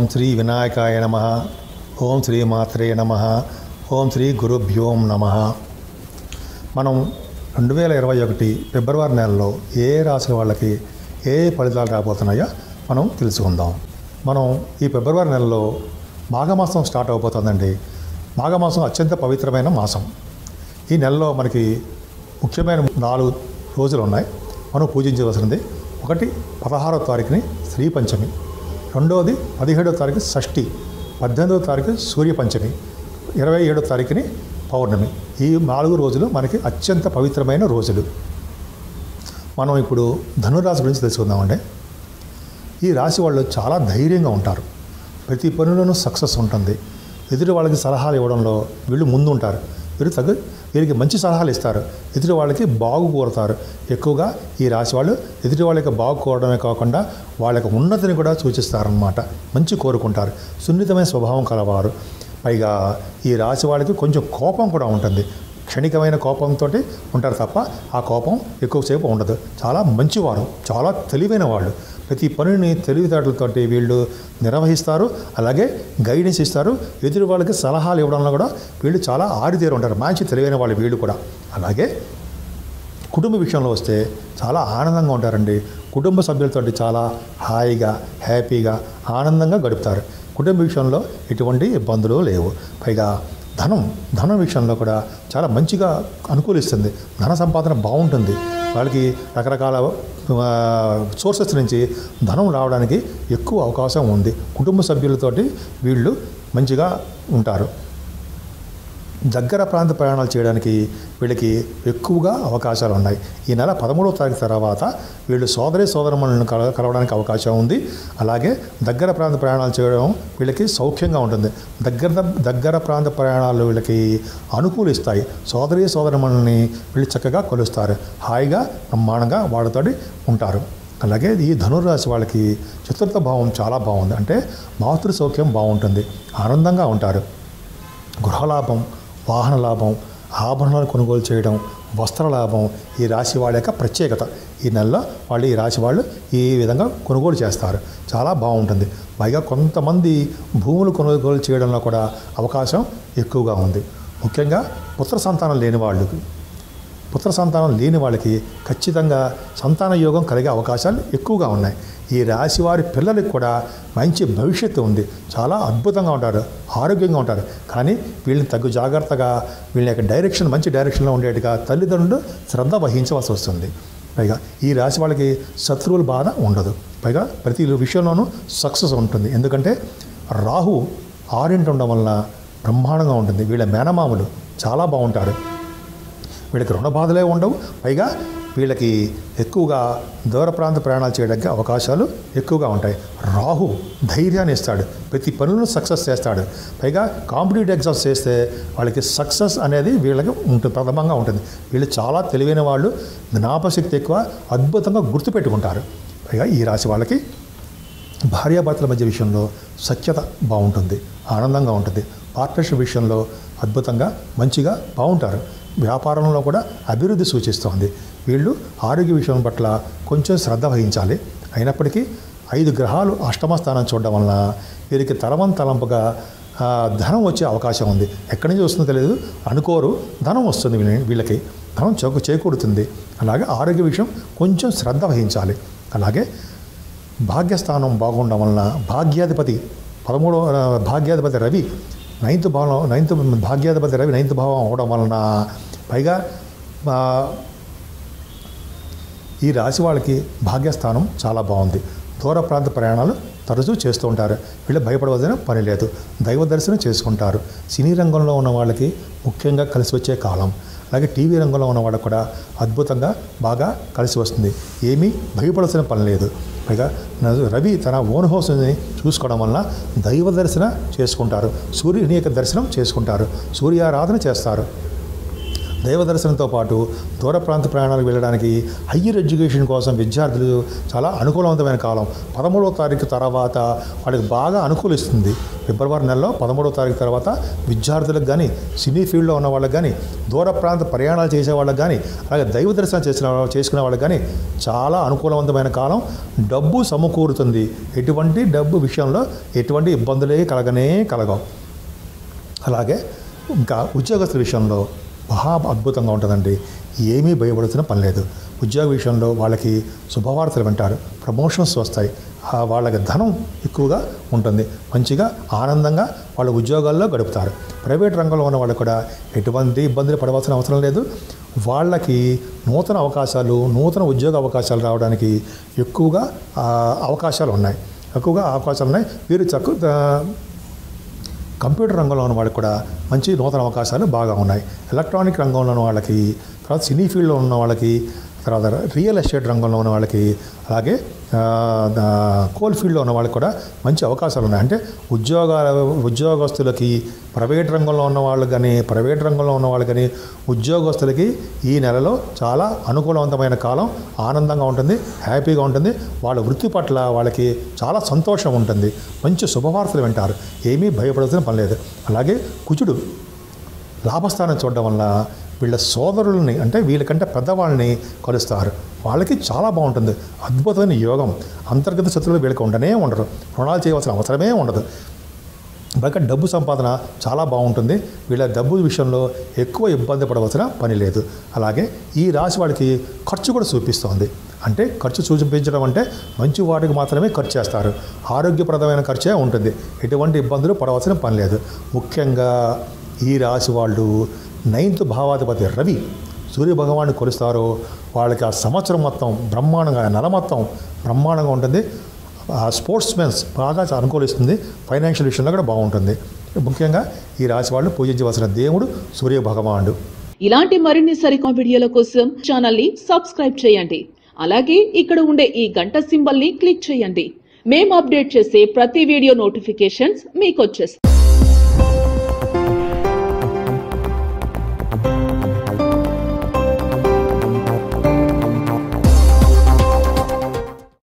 శ్రీ వినాయకాయ నమ ఓం శ్రీ మాత్రే నమ ఓం శ్రీ గురుభ్యోం నమ మనం రెండు వేల ఇరవై ఒకటి ఫిబ్రవరి నెలలో ఏ రాశి వాళ్ళకి ఏ ఏ ఫలితాలు రాబోతున్నాయో మనం తెలుసుకుందాం మనం ఈ ఫిబ్రవరి నెలలో మాఘమాసం స్టార్ట్ అవబోతుందండి మాఘమాసం అత్యంత పవిత్రమైన మాసం ఈ నెలలో మనకి ముఖ్యమైన నాలుగు రోజులు ఉన్నాయి మనం పూజించవలసింది ఒకటి పదహారవ తారీఖుని శ్రీ పంచమి రెండవది పదిహేడవ తారీఖు షష్ఠి పద్దెనిమిదవ తారీఖు సూర్య పంచమి ఇరవై ఏడవ తారీఖుని పౌర్ణమి ఈ నాలుగు రోజులు మనకి అత్యంత పవిత్రమైన రోజులు మనం ఇప్పుడు ధనురాశి గురించి తెలుసుకుందామండి ఈ రాశి వాళ్ళు చాలా ధైర్యంగా ఉంటారు ప్రతి పనిలోనూ సక్సెస్ ఉంటుంది ఎదుటి వాళ్ళకి సలహాలు ఇవ్వడంలో వీళ్ళు ముందు ఉంటారు వీరు తగ్గ వీరికి మంచి సలహాలు ఇస్తారు ఎదుటి వాళ్ళకి బాగు కోరుతారు ఎక్కువగా ఈ రాశి వాళ్ళు ఎదుటి వాళ్ళకి బాగు కోరడమే కాకుండా వాళ్ళకి ఉన్నతిని కూడా సూచిస్తారనమాట మంచి కోరుకుంటారు సున్నితమైన స్వభావం కలవారు పైగా ఈ రాశి వాళ్ళకి కొంచెం కోపం కూడా ఉంటుంది క్షణికమైన కోపంతో ఉంటారు తప్ప ఆ కోపం ఎక్కువసేపు ఉండదు చాలా మంచివారు చాలా తెలివైన వాళ్ళు ప్రతి పనిని తెలివితేటలతోటి వీళ్ళు నిర్వహిస్తారు అలాగే గైడెన్స్ ఇస్తారు ఎదురు వాళ్ళకి సలహాలు ఇవ్వడంలో కూడా వీళ్ళు చాలా ఆరితేరు ఉంటారు మంచి తెలివైన వాళ్ళు వీళ్ళు కూడా అలాగే కుటుంబ విషయంలో వస్తే చాలా ఆనందంగా ఉంటారండి కుటుంబ సభ్యులతో చాలా హాయిగా హ్యాపీగా ఆనందంగా గడుపుతారు కుటుంబ విషయంలో ఎటువంటి ఇబ్బందులు లేవు పైగా ధనం ధనం విషయంలో కూడా చాలా మంచిగా అనుకూలిస్తుంది ధన సంపాదన బాగుంటుంది వాళ్ళకి రకరకాల సోర్సెస్ నుంచి ధనం రావడానికి ఎక్కువ అవకాశం ఉంది కుటుంబ సభ్యులతోటి వీళ్ళు మంచిగా ఉంటారు దగ్గర ప్రాంత ప్రయాణాలు చేయడానికి వీళ్ళకి ఎక్కువగా అవకాశాలు ఉన్నాయి ఈ నెల పదమూడవ తారీఖు తర్వాత వీళ్ళు సోదరి సోదరమణులను కల కలవడానికి అవకాశం ఉంది అలాగే దగ్గర ప్రాంత ప్రయాణాలు చేయడం వీళ్ళకి సౌఖ్యంగా ఉంటుంది దగ్గర దగ్గర ప్రాంత ప్రయాణాలు వీళ్ళకి అనుకూలిస్తాయి సోదరి సోదరమణుల్ని వీళ్ళు చక్కగా కొలుస్తారు హాయిగా బ్రహ్మాండంగా వాళ్ళతోటి ఉంటారు అలాగే ఈ ధనుర్రాశి వాళ్ళకి చతుర్థ భావం చాలా బాగుంది అంటే మాతృ సౌఖ్యం బాగుంటుంది ఆనందంగా ఉంటారు గృహలాభం వాహన లాభం ఆభరణాలు కొనుగోలు చేయడం వస్త్ర లాభం ఈ రాశి వాళ్ళ యొక్క ప్రత్యేకత ఈ నెలలో వాళ్ళు ఈ రాశి వాళ్ళు ఈ విధంగా కొనుగోలు చేస్తారు చాలా బాగుంటుంది పైగా కొంతమంది భూములు కొనుగోలు చేయడంలో కూడా అవకాశం ఎక్కువగా ఉంది ముఖ్యంగా పుత్ర సంతానం లేని వాళ్ళకి పుత్ర సంతానం లేని వాళ్ళకి ఖచ్చితంగా సంతాన యోగం కలిగే అవకాశాలు ఎక్కువగా ఉన్నాయి ఈ రాశి వారి పిల్లలకి కూడా మంచి భవిష్యత్తు ఉంది చాలా అద్భుతంగా ఉంటారు ఆరోగ్యంగా ఉంటారు కానీ వీళ్ళని తగ్గు జాగ్రత్తగా వీళ్ళ యొక్క డైరెక్షన్ మంచి డైరెక్షన్లో ఉండేట్టుగా తల్లిదండ్రులు శ్రద్ధ వహించవలసి వస్తుంది పైగా ఈ రాశి వాళ్ళకి శత్రువుల బాధ ఉండదు పైగా ప్రతి విషయంలోనూ సక్సెస్ ఉంటుంది ఎందుకంటే రాహు ఆరింటి ఉండడం వలన బ్రహ్మాండంగా ఉంటుంది వీళ్ళ మేనమామలు చాలా బాగుంటారు వీళ్ళకి రుణ బాధలే ఉండవు పైగా వీళ్ళకి ఎక్కువగా దూర ప్రాంత ప్రయాణాలు చేయడానికి అవకాశాలు ఎక్కువగా ఉంటాయి రాహు ధైర్యాన్ని ఇస్తాడు ప్రతి పనులను సక్సెస్ చేస్తాడు పైగా కాంపిటేటివ్ ఎగ్జామ్స్ చేస్తే వాళ్ళకి సక్సెస్ అనేది వీళ్ళకి ఉంటుంది ప్రథమంగా ఉంటుంది వీళ్ళు చాలా తెలివైన వాళ్ళు జ్ఞాపశక్తి ఎక్కువ అద్భుతంగా గుర్తుపెట్టుకుంటారు పైగా ఈ రాశి వాళ్ళకి భార్యాభర్తల మధ్య విషయంలో సఖ్యత బాగుంటుంది ఆనందంగా ఉంటుంది పార్ట్నర్షిప్ విషయంలో అద్భుతంగా మంచిగా బాగుంటారు వ్యాపారంలో కూడా అభివృద్ధి సూచిస్తోంది వీళ్ళు ఆరోగ్య విషయం పట్ల కొంచెం శ్రద్ధ వహించాలి అయినప్పటికీ ఐదు గ్రహాలు అష్టమ స్థానం చూడడం వలన వీరికి తలవం తలంపుగా ఆ, ధనం వచ్చే అవకాశం ఉంది ఎక్కడి నుంచి వస్తుందో తెలియదు అనుకోరు ధనం వస్తుంది వీళ్ళ- వీళ్ళకి ధనం చౌక చేకూరుతుంది అలాగే ఆరోగ్య విషయం కొంచెం శ్రద్ధ వహించాలి అలాగే భాగ్యస్థానం బాగుండడం వలన భాగ్యాధిపతి పదమూడవ ఆ, భాగ్యాధిపతి రవి నైన్త్ భావం నైన్త్ భాగ్యాధిపతి రవి నైన్త్ భావం అవడం వలన పైగా ఆ, ఈ రాశి వాళ్ళకి భాగ్యస్థానం చాలా బాగుంది దూర ప్రాంత ప్రయాణాలు తరచూ చేస్తూ ఉంటారు వీళ్ళు భయపడవలసిన పని లేదు దైవ దర్శనం చేసుకుంటారు సినీ రంగంలో ఉన్న వాళ్ళకి ముఖ్యంగా కలిసి వచ్చే కాలం అలాగే టీవీ రంగంలో ఉన్న వాళ్ళకి కూడా అద్భుతంగా బాగా కలిసి వస్తుంది ఏమీ భయపడాల్సిన పని లేదు పైగా న- రవి తన ఓన్ హౌస్ని చూసుకోవడం వలన దైవ దర్శనం చేసుకుంటారు సూర్యుని యొక్క దర్శనం చేసుకుంటారు సూర్యారాధన చేస్తారు దైవ దర్శనంతో పాటు దూర ప్రాంత ప్రయాణాలకు వెళ్ళడానికి హయ్యర్ ఎడ్యుకేషన్ కోసం విద్యార్థులు చాలా అనుకూలవంతమైన కాలం పదమూడవ తారీఖు తర్వాత వాళ్ళకి బాగా అనుకూలిస్తుంది ఫిబ్రవరి నెలలో పదమూడవ తారీఖు తర్వాత విద్యార్థులకు కానీ సినీ ఫీల్డ్లో ఉన్న వాళ్ళకి కానీ దూర ప్రాంత ప్రయాణాలు చేసే వాళ్ళకి కానీ అలాగే దైవ దర్శనం చేసిన చేసుకునే వాళ్ళకి కానీ చాలా అనుకూలవంతమైన కాలం డబ్బు సమకూరుతుంది ఎటువంటి డబ్బు విషయంలో ఎటువంటి ఇబ్బందులే కలగనే కలగవు అలాగే ఇంకా ఉద్యోగస్తుల విషయంలో మహా అద్భుతంగా ఉంటుందండి ఏమీ భయపడుతున్న పని లేదు ఉద్యోగ విషయంలో వాళ్ళకి శుభవార్తలు వింటారు ప్రమోషన్స్ వస్తాయి ఆ వాళ్ళకి ధనం ఎక్కువగా ఉంటుంది మంచిగా ఆనందంగా వాళ్ళ ఉద్యోగాల్లో గడుపుతారు ప్రైవేట్ రంగంలో ఉన్న వాళ్ళు కూడా ఎటువంటి ఇబ్బందులు పడవలసిన అవసరం లేదు వాళ్ళకి నూతన అవకాశాలు నూతన ఉద్యోగ అవకాశాలు రావడానికి ఎక్కువగా ఆ, అవకాశాలు ఉన్నాయి ఎక్కువగా అవకాశాలు ఉన్నాయి వీరు చక్క కంప్యూటర్ రంగంలో ఉన్న వాళ్ళకి కూడా మంచి నూతన అవకాశాలు బాగా ఉన్నాయి ఎలక్ట్రానిక్ రంగంలో ఉన్న వాళ్ళకి తర్వాత సినీ ఫీల్డ్లో ఉన్న వాళ్ళకి తర్వాత రియల్ ఎస్టేట్ రంగంలో ఉన్న వాళ్ళకి అలాగే ఆ, దా- కోల్ ఫీల్డ్లో ఉన్న వాళ్ళకి కూడా మంచి అవకాశాలు ఉన్నాయి అంటే ఉద్యోగ ఉద్యోగస్తులకి ప్రైవేట్ రంగంలో ఉన్న వాళ్ళు కానీ ప్రైవేట్ రంగంలో ఉన్న వాళ్ళు కానీ ఉద్యోగస్తులకి ఈ నెలలో చాలా అనుకూలవంతమైన కాలం ఆనందంగా ఉంటుంది హ్యాపీగా ఉంటుంది వాళ్ళ వృత్తి పట్ల వాళ్ళకి చాలా సంతోషం ఉంటుంది మంచి శుభవార్తలు వింటారు ఏమీ భయపడాల్సిన పని లేదు అలాగే కుజుడు లాభస్థానం చూడడం వల్ల వీళ్ళ సోదరుల్ని అంటే వీళ్ళకంటే పెద్దవాళ్ళని కలుస్తారు వాళ్ళకి చాలా బాగుంటుంది అద్భుతమైన యోగం అంతర్గత శత్రువులు వీళ్ళకి ఉండనే ఉండరు రుణాలు చేయవలసిన అవసరమే ఉండదు బాగా డబ్బు సంపాదన చాలా బాగుంటుంది వీళ్ళ డబ్బు విషయంలో ఎక్కువ ఇబ్బంది పడవలసిన పని లేదు అలాగే ఈ రాశి వాళ్ళకి ఖర్చు కూడా చూపిస్తోంది అంటే ఖర్చు చూపించడం అంటే మంచి వాటికి మాత్రమే ఖర్చు చేస్తారు ఆరోగ్యప్రదమైన ఖర్చే ఉంటుంది ఎటువంటి ఇబ్బందులు పడవలసిన పని లేదు ముఖ్యంగా ఈ రాశి వాళ్ళు నైన్త్ భావాధిపతి రవి సూర్య భగవాన్ని కొలుస్తారో వాళ్ళకి ఆ సంవత్సరం మొత్తం బ్రహ్మాండంగా ఆ నెల మొత్తం బ్రహ్మాండంగా ఉంటుంది ఆ స్పోర్ట్స్ మెన్స్ బాగా అనుకూలిస్తుంది ఫైనాన్షియల్ విషయంలో కూడా బాగుంటుంది ముఖ్యంగా ఈ రాశి వాళ్ళు పూజించవలసిన దేవుడు సూర్య భగవానుడు ఇలాంటి మరిన్ని సరికొత్త వీడియోల కోసం ఛానల్ ని సబ్స్క్రైబ్ చేయండి అలాగే ఇక్కడ ఉండే ఈ గంట సింబల్ ని క్లిక్ చేయండి మేము అప్డేట్ చేసే ప్రతి వీడియో నోటిఫికేషన్స్ మీకు వచ్చేస్తాయి